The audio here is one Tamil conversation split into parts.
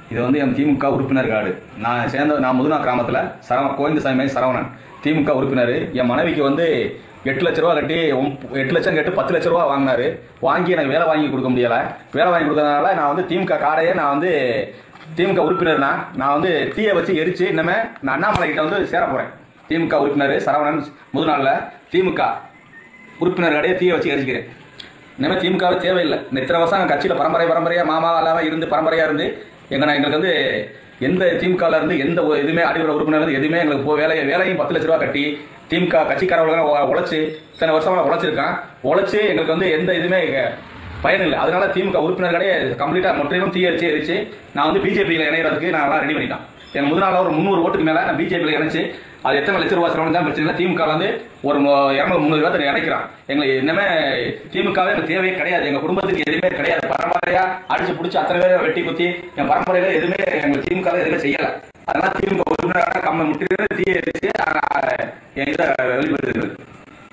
இது வந்து என் திமுக உறுப்பினர் கார்டு நான் சேர்ந்த நான் முதுனா கிராமத்தில் சரவ கோவிந்தசாமி சரவணன் திமுக உறுப்பினர் என் மனைவிக்கு வந்து எட்டு லட்ச ரூபா கட்டி ஒம்- எட்டு லட்சம் கட்டி பத்து லட்ச ரூபா வாங்கினாரு வாங்கி எனக்கு வேலை வாங்கி கொடுக்க முடியல வேலை வாங்கி கொடுக்கறதுனால நான் வந்து திமுக கார்டையே நான் வந்து திமுக உறுப்பினர்னா நான் வந்து தீயை வச்சு எரிச்சு இன்னமே நான் அண்ணாமலை கிட்ட வந்து சேர போறேன் திமுக உறுப்பினர் சரவணன் முதுநாளில் திமுக உறுப்பினர் கார்டையே தீயை வச்சு எரிச்சுக்கிறேன் இனிமேல் திமுகவே தேவையில்லை இந்த இத்தனை வருஷம் கட்சியில் பரம்பரை பரம்பரையாக மாமா இல்லாமல் இருந்து பரம்பரையாக இருந்து எங்க நான் எங்களுக்கு வந்து எந்த திமுகவில் இருந்து எந்த ஒரு இதுவுமே அடிப்படை உறுப்பினர் இருந்து எதுவுமே எங்களுக்கு போ வேலையை வேலையும் பத்து லட்ச ரூபா கட்டி திமுக கட்சிக்காரவங்க உழைச்சி இத்தனை வருஷமா உழைச்சிருக்கான் உழைச்சி எங்களுக்கு வந்து எந்த இதுவுமே பயன் இல்லை அதனால திமுக உறுப்பினர்களே கம்ப்ளீட்டாக முற்றிலும் தீயரிச்சு எரிச்சு நான் வந்து பிஜேபியில் இணையறதுக்கு நான் எல்லாம் ரெடி பண்ணிட்டேன் என் முதல் நாள் ஒரு முந்நூறு ஓட்டுக்கு மேலே நான் பிஜேபியில் இணைச்சு அது எத்தனை லட்ச ரூபா செலவு தான் பிரச்சனை இல்லை திமுக வந்து ஒரு மு- இரநூறு முந்நூறு பேர்த்த இணைக்கிறான் எங்களுக்கு இன்னமே திமுகவே எங்களுக்கு தேவையே கிடையாது எங்க குடும்பத்துக்கு எதுவுமே கிடையாது பரம்பரையா அடிச்சு பிடிச்சி அத்தனை பேரை வெட்டி குத்தி என் பரம்பரையில எதுவுமே எங்களுக்கு திமுக எதுவுமே செய்யல அதனால திமுக உறுப்பினராக கம்ம முற்றிலும் தீ எரிச்சு ஆஹ், என் இதை வெளிப்படுத்துகிறது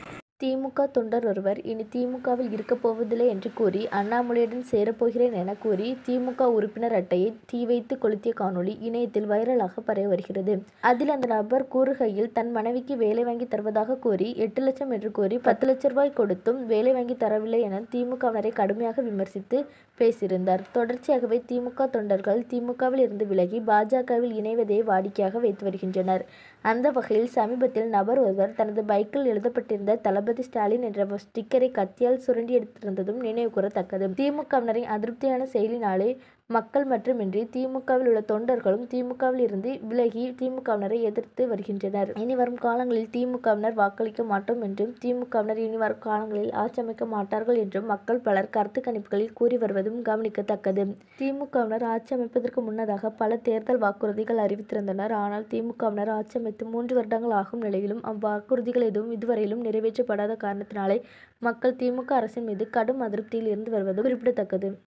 திமுக தொண்டர் ஒருவர் இனி திமுகவில் இருக்கப் போவதில்லை என்று கூறி அண்ணாமலையுடன் சேரப்போகிறேன் என கூறி திமுக உறுப்பினர் அட்டையை தீ வைத்து கொளுத்திய காணொளி இணையத்தில் வைரலாக பரவி வருகிறது அதில் அந்த நபர் கூறுகையில் தன் மனைவிக்கு வேலை வாங்கி தருவதாக கூறி எட்டு லட்சம் என்று கூறி பத்து லட்ச ரூபாய் கொடுத்தும் வேலை வாங்கி தரவில்லை என திமுகவினரை கடுமையாக விமர்சித்து பேசியிருந்தார் தொடர்ச்சியாகவே திமுக தொண்டர்கள் திமுகவில் இருந்து விலகி பாஜகவில் இணைவதை வாடிக்கையாக வைத்து வருகின்றனர் அந்த வகையில் சமீபத்தில் நபர் ஒருவர் தனது பைக்கில் எழுதப்பட்டிருந்த தளபதி ஸ்டாலின் என்ற ஸ்டிக்கரை கத்தியால் சுரண்டி எடுத்திருந்ததும் நினைவு கூறத்தக்கது திமுகவினரின் அதிருப்தியான செயலினாலே மக்கள் மட்டுமின்றி திமுகவில் உள்ள தொண்டர்களும் திமுகவில் இருந்து விலகி திமுகவினரை எதிர்த்து வருகின்றனர் இனி வரும் காலங்களில் திமுகவினர் வாக்களிக்க மாட்டோம் என்றும் திமுகவினர் இனி வரும் காலங்களில் ஆட்சி அமைக்க மாட்டார்கள் என்றும் மக்கள் பலர் கருத்து கணிப்புகளில் கூறி வருவதும் கவனிக்கத்தக்கது திமுகவினர் ஆட்சி அமைப்பதற்கு முன்னதாக பல தேர்தல் வாக்குறுதிகள் அறிவித்திருந்தனர் ஆனால் திமுகவினர் ஆட்சி அமைத்து மூன்று வருடங்கள் ஆகும் நிலையிலும் அவ்வாக்குறுதிகள் எதுவும் இதுவரையிலும் நிறைவேற்றப்படாத காரணத்தினாலே மக்கள் திமுக அரசின் மீது கடும் அதிருப்தியில் இருந்து வருவது குறிப்பிடத்தக்கது